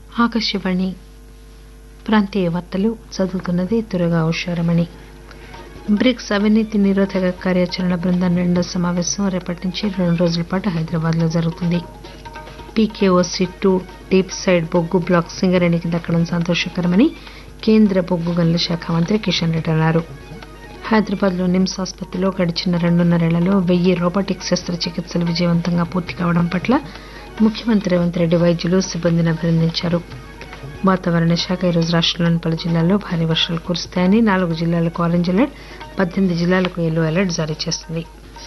ఆకాశవాణి ప్రాంతీయ వార్తలు చదువుతున్నది దుర్గా ఉషారమణి బ్రిక్స్ అవినీతి నిరోధక కార్యాచరణ బృందం రెండో సమావేశం రేపటి నుంచి రెండు రోజుల పాటు హైదరాబాద్ లో జరుగుతుంది పీకేఓసీ టూ డీప్ సైడ్ బొగ్గు బ్లాక్ సింగరేణికి దక్కడం సంతోషకరమని కేంద్ర బొగ్గు గనుల శాఖ మంత్రి కిషన్ రెడ్డి అన్నారు హైదరాబాద్ లో నిమ్స్ ఆసుపత్రిలో గడిచిన రెండున్నరేళ్లలో వెయ్యి రోబోటిక్ శస్త్రచికిత్సలు విజయవంతంగా పూర్తి కావడం పట్ల ముఖ్యమంత్రి రేవంత్ రెడ్డి వైద్యులు సిబ్బందిని అభినందించారు వాతావరణ శాఖ ఈరోజు రాష్టంలోని పలు జిల్లాల్లో భారీ వర్షాలు కురుస్తాయని నాలుగు జిల్లాలకు ఆరెంజ్ అలర్ట్ పద్దెనిమిది జిల్లాలకు ఎల్లో అలర్ట్ జారీ చేసింది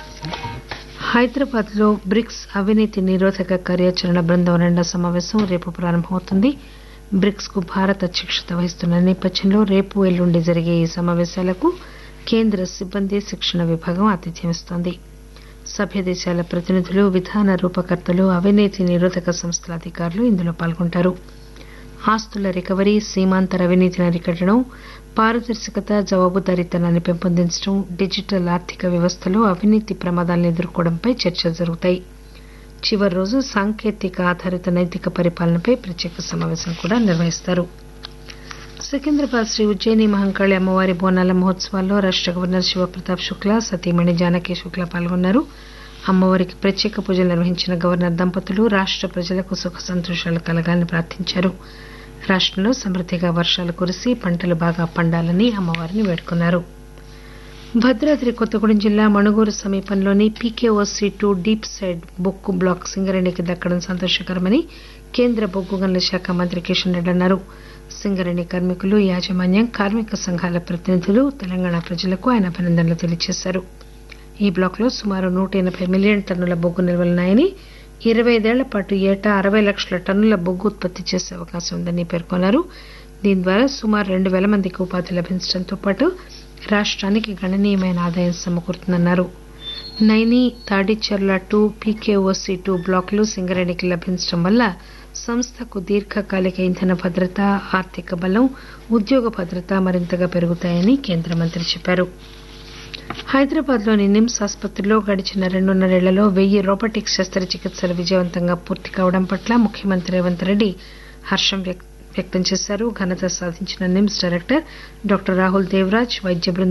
హైదరాబాద్ లో బ్రిక్స్ అవినీతి నిరోధక కార్యాచరణ బృందం రెండో సమావేశం రేపు ప్రారంభమవుతుంది బ్రిక్స్ కు భారత్ అధ్యక్షత వహిస్తున్న నేపథ్యంలో రేపు ఎల్లుండి జరిగే ఈ సమావేశాలకు కేంద్ర సిబ్బంది శిక్షణ విభాగం ఆతిథ్యం ఇస్తోంది సభ్య దేశాల ప్రతినిధులు విధాన రూపకర్తలు అవినీతి నిరోధక సంస్థల అధికారులు ఇందులో పాల్గొంటారు ఆస్తుల రికవరీ సీమాంతర అవినీతిని అరికట్టడం పారదర్శకత జవాబుదారీతనాన్ని పెంపొందించడం డిజిటల్ ఆర్థిక వ్యవస్థలో అవినీతి ప్రమాదాలను ఎదుర్కోవడంపై చర్చలు జరుగుతాయి చివరి రోజు సాంకేతిక ఆధారిత నైతిక పరిపాలనపై ప్రత్యేక సమావేశం కూడా నిర్వహిస్తారు సికింద్రాబాద్ శ్రీ ఉజ్జయిని మహంకాళి అమ్మవారి బోనాల మహోత్సవాల్లో రాష్ట గవర్నర్ శివప్రతాప్ శుక్లా సతీమణి జానకి శుక్లా పాల్గొన్నారు అమ్మవారికి ప్రత్యేక పూజలు నిర్వహించిన గవర్నర్ దంపతులు రాష్ట ప్రజలకు సుఖ సంతోషాలు కలగాలని ప్రార్థించారు రాష్టంలో సమృద్దిగా వర్షాలు కురిసి పంటలు బాగా పండాలని అమ్మవారిని వేడుకున్నారు భద్రాద్రి కొత్తగూడెం జిల్లా మణుగూరు సమీపంలోని పీకేఓసీ టూ డీప్ సైడ్ బొగ్గు బ్లాక్ సింగరేణికి దక్కడం సంతోషకరమని కేంద్ర బొగ్గు గనుల శాఖ మంత్రి కిషన్ రెడ్డి అన్నారు సింగరేణి కార్మికులు యాజమాన్యం కార్మిక సంఘాల ప్రతినిధులు తెలంగాణ ప్రజలకు ఆయన అభినందనలు తెలియజేశారు ఈ బ్లాక్ లో సుమారు నూట ఎనబై మిలియన్ టన్నుల బొగ్గు నిల్వలున్నాయని ఇరవై ఐదేళ్ల పాటు ఏటా అరవై లక్షల టన్నుల బొగ్గు ఉత్పత్తి చేసే అవకాశం ఉందని పేర్కొన్నారు దీని ద్వారా సుమారు రెండు పేల మందికి ఉపాధి లభించడంతో పాటు రాష్టానికి గణనీయమైన ఆదాయం సమకూరుతుందన్నారు Naini Tadicherla two PKOC two బ్లాకులు సింగరేణికి లభించడం వల్ల సంస్థకు దీర్ఘకాలిక ఇంధన భద్రత ఆర్థిక బలం ఉద్యోగ భద్రత మరింతగా పెరుగుతాయని కేంద్ర మంత్రి చెప్పారు హైదరాబాద్ లోని నిమ్స్ ఆసుపత్రిలో గడిచిన రెండున్నరేళ్లలో వెయ్యి రోబోటిక్ శస్త్రచికిత్సలు విజయవంతంగా పూర్తి కావడం పట్ల ముఖ్యమంత్రి రేవంత్ రెడ్డి హర్షం వ్యక్తం చేశారు ఘనత సాధించిన NIMS director doctor Rahul Devaraj వైద్య బృందం